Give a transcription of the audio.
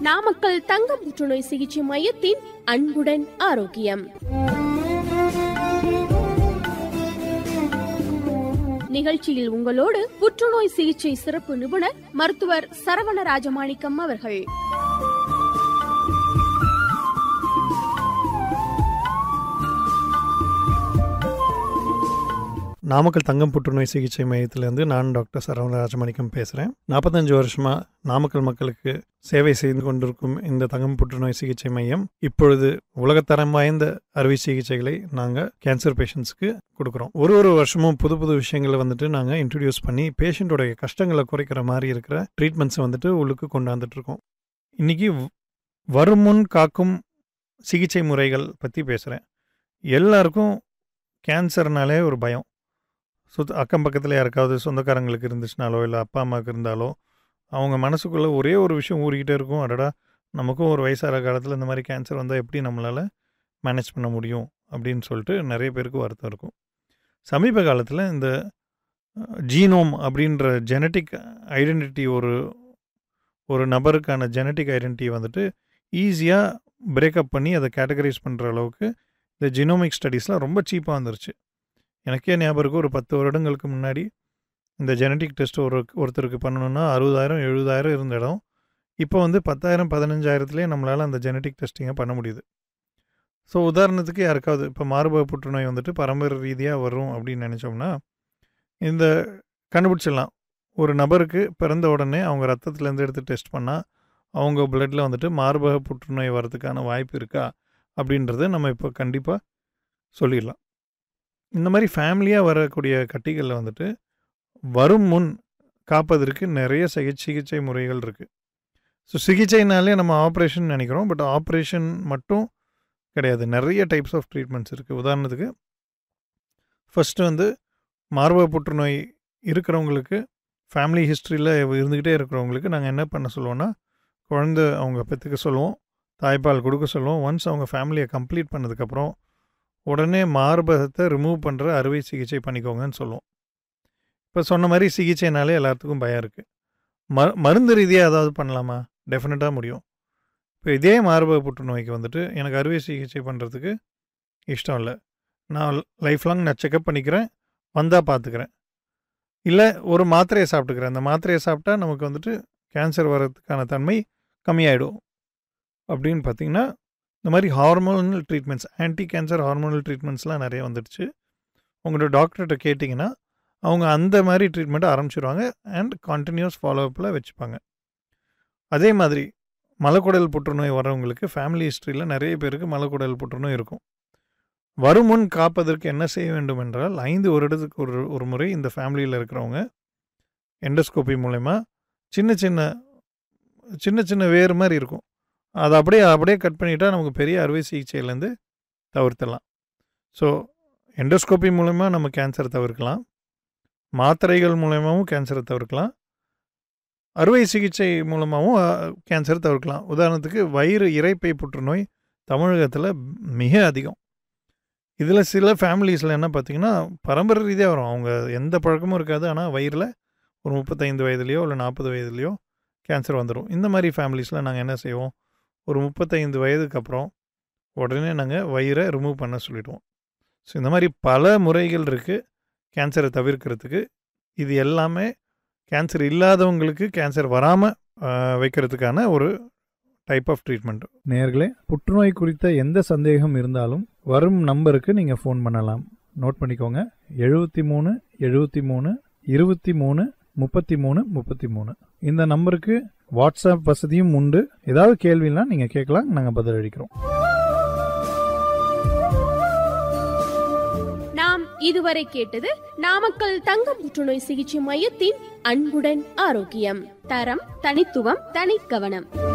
நாமக்கல் தங்க புற்றுநோய் சிகிச்சை மையத்தின் அன்புடன் ஆரோக்கியம் நிகழ்ச்சியில் உங்களோடு புற்றுநோய் சிகிச்சை சிறப்பு நிபுணர் மருத்துவர் சரவண ராஜமாணிக்கம் அவர்கள் நாமக்கல் தங்கம் புற்றுநோய் சிகிச்சை மையத்திலேருந்து நான் டாக்டர் சரவண ராஜமாணிக்கம் பேசுகிறேன் நாற்பத்தஞ்சு வருஷமாக நாமக்கல் மக்களுக்கு சேவை செய்து கொண்டிருக்கும் இந்த தங்கம் புற்றுநோய் சிகிச்சை மையம் இப்பொழுது உலகத்தரம் வாய்ந்த அறுவை சிகிச்சைகளை நாங்கள் கேன்சர் பேஷண்ட்ஸ்க்கு கொடுக்குறோம் ஒரு ஒரு வருஷமும் புது புது விஷயங்களை வந்துட்டு நாங்கள் இன்ட்ரடியூஸ் பண்ணி பேஷண்ட்டோடைய கஷ்டங்களை குறைக்கிற மாதிரி இருக்கிற ட்ரீட்மெண்ட்ஸை வந்துட்டு உள்ளுக்கு கொண்டாந்துட்டு இருக்கோம் இன்றைக்கி வருமுன் காக்கும் சிகிச்சை முறைகள் பற்றி பேசுகிறேன் எல்லாருக்கும் கேன்சர்னாலே ஒரு பயம் சுத்த அக்கம் பக்கத்தில் யாருக்காவது சொந்தக்காரங்களுக்கு இருந்துச்சுனாலோ இல்லை அப்பா அம்மாவுக்கு இருந்தாலோ அவங்க மனசுக்குள்ளே ஒரே ஒரு விஷயம் ஊறிக்கிட்டே இருக்கும் அடடா நமக்கும் ஒரு வயசான காலத்தில் இந்த மாதிரி கேன்சர் வந்தால் எப்படி நம்மளால் மேனேஜ் பண்ண முடியும் அப்படின்னு சொல்லிட்டு நிறைய பேருக்கு வருத்தம் இருக்கும் சமீப காலத்தில் இந்த ஜீனோம் அப்படின்ற ஜெனட்டிக் ஐடென்டிட்டி ஒரு ஒரு நபருக்கான ஜெனட்டிக் ஐடென்டிட்டி வந்துட்டு ஈஸியாக பிரேக்கப் பண்ணி அதை கேட்டகரைஸ் பண்ணுற அளவுக்கு இந்த ஜினோமிக் ஸ்டடீஸ்லாம் ரொம்ப சீப்பாக வந்துருச்சு எனக்கே ஞாபகம் இருக்கு ஒரு பத்து வருடங்களுக்கு முன்னாடி இந்த ஜெனட்டிக் டெஸ்ட் ஒரு ஒருத்தருக்கு பண்ணணுன்னா அறுபதாயிரம் எழுபதாயிரம் இருந்த இடம் இப்போ வந்து பத்தாயிரம் பதினஞ்சாயிரத்துலேயே நம்மளால் அந்த ஜெனட்டிக் டெஸ்டிங்கை பண்ண முடியுது ஸோ உதாரணத்துக்கு யாருக்காவது இப்போ மார்பக புற்றுநோய் வந்துட்டு பரம்பரை ரீதியாக வரும் அப்படின்னு நினச்சோம்னா இந்த கண்டுபிடிச்சிடலாம் ஒரு நபருக்கு பிறந்த உடனே அவங்க ரத்தத்துலேருந்து எடுத்து டெஸ்ட் பண்ணால் அவங்க பிளட்டில் வந்துட்டு மார்பக புற்றுநோய் வரதுக்கான வாய்ப்பு இருக்கா அப்படின்றத நம்ம இப்போ கண்டிப்பாக சொல்லிடலாம் இந்த மாதிரி ஃபேமிலியாக வரக்கூடிய கட்டிகளில் வந்துட்டு வரும் முன் காப்பதற்கு நிறைய சிகி சிகிச்சை முறைகள் இருக்குது ஸோ சிகிச்சைனாலே நம்ம ஆப்ரேஷன் நினைக்கிறோம் பட் ஆப்ரேஷன் மட்டும் கிடையாது நிறைய டைப்ஸ் ஆஃப் ட்ரீட்மெண்ட்ஸ் இருக்குது உதாரணத்துக்கு ஃபஸ்ட்டு வந்து மார்பக புற்றுநோய் இருக்கிறவங்களுக்கு ஃபேமிலி ஹிஸ்ட்ரியில் இருந்துக்கிட்டே இருக்கிறவங்களுக்கு நாங்கள் என்ன பண்ண சொல்லுவோன்னா குழந்த அவங்க பெற்றுக்க சொல்லுவோம் தாய்ப்பால் கொடுக்க சொல்லுவோம் ஒன்ஸ் அவங்க ஃபேமிலியை கம்ப்ளீட் பண்ணதுக்கப்புறம் உடனே மார்பகத்தை ரிமூவ் பண்ணுற அறுவை சிகிச்சை பண்ணிக்கோங்கன்னு சொல்லுவோம் இப்போ சொன்ன மாதிரி சிகிச்சைனாலே எல்லாத்துக்கும் பயம் இருக்குது ம மருந்து ரீதியாக ஏதாவது பண்ணலாமா டெஃபினட்டாக முடியும் இப்போ இதே மார்பக புற்றுநோய்க்கு வந்துட்டு எனக்கு அறுவை சிகிச்சை பண்ணுறதுக்கு இஷ்டம் இல்லை நான் லைஃப் லாங் நான் செக்கப் பண்ணிக்கிறேன் வந்தால் பார்த்துக்கிறேன் இல்லை ஒரு மாத்திரையை சாப்பிட்டுக்கிறேன் அந்த மாத்திரையை சாப்பிட்டா நமக்கு வந்துட்டு கேன்சர் வர்றதுக்கான தன்மை கம்மியாயிடும் அப்படின்னு பார்த்தீங்கன்னா இந்த மாதிரி hormonal treatments anti cancer hormonal ட்ரீட்மெண்ட்ஸ்லாம் நிறைய வந்துடுச்சு உங்களோட டாக்டர்கிட்ட கேட்டிங்கன்னா அவங்க அந்த மாதிரி ட்ரீட்மெண்ட்டை ஆரம்பிச்சிருவாங்க அண்ட் கண்டினியூஸ் ஃபாலோஅப்பில் வச்சுப்பாங்க அதே மாதிரி மலக்குடல் புற்றுநோய் வரவங்களுக்கு ஃபேமிலி ஹிஸ்ட்ரியில் நிறைய பேருக்கு மலக்குடல் புற்றுநோய் இருக்கும் வருமுன் காப்பதற்கு என்ன செய்ய வேண்டும் என்றால் ஐந்து வருடத்துக்கு ஒரு ஒரு முறை இந்த ஃபேமிலியில் இருக்கிறவங்க எண்டோஸ்கோப்பி மூலயமா சின்ன சின்ன சின்ன சின்ன வேறு மாதிரி இருக்கும் அதை அப்படியே அப்படியே கட் பண்ணிட்டா நமக்கு பெரிய அறுவை சிகிச்சையிலேருந்து தவிர்த்தலாம் ஸோ எண்டோஸ்கோப்பி மூலயமா நம்ம கேன்சர் தவிர்க்கலாம் மாத்திரைகள் மூலயமாவும் கேன்சரை தவிர்க்கலாம் அறுவை சிகிச்சை மூலமாகவும் கேன்சர் தவிர்க்கலாம் உதாரணத்துக்கு வயிறு இறைப்பை புற்றுநோய் தமிழகத்தில் மிக அதிகம் இதில் சில ஃபேமிலிஸில் என்ன பார்த்திங்கன்னா பரம்பரை ரீதியாக வரும் அவங்க எந்த பழக்கமும் இருக்காது ஆனால் வயிறில் ஒரு முப்பத்தைந்து வயதுலேயோ இல்லை நாற்பது வயதுலேயோ கேன்சர் வந்துடும் இந்த மாதிரி ஃபேமிலிஸில் நாங்கள் என்ன செய்வோம் ஒரு முப்பத்தைந்து வயதுக்கு அப்புறம் உடனே நாங்கள் வயிறை ரிமூவ் பண்ண சொல்லிவிடுவோம் ஸோ இந்த மாதிரி பல முறைகள் இருக்குது கேன்சரை தவிர்க்கிறதுக்கு இது எல்லாமே கேன்சர் இல்லாதவங்களுக்கு கேன்சர் வராமல் வைக்கிறதுக்கான ஒரு டைப் ஆஃப் ட்ரீட்மெண்ட் நேர்களே புற்றுநோய் குறித்த எந்த சந்தேகம் இருந்தாலும் வரும் நம்பருக்கு நீங்கள் ஃபோன் பண்ணலாம் நோட் பண்ணிக்கோங்க எழுபத்தி மூணு எழுபத்தி மூணு இருபத்தி மூணு முப்பத்தி மூணு முப்பத்தி மூணு இந்த நம்பருக்கு வாட்ஸ்அப் வசதியும் உண்டு ஏதாவது கேள்வினா நீங்கள் கேட்கலாம் நாங்கள் பதிலளிக்கிறோம் நாம் இதுவரை கேட்டது நாமக்கல் தங்க புற்றுநோய் சிகிச்சை மையத்தின் அன்புடன் ஆரோக்கியம் தரம் தனித்துவம் தனிக்கவனம்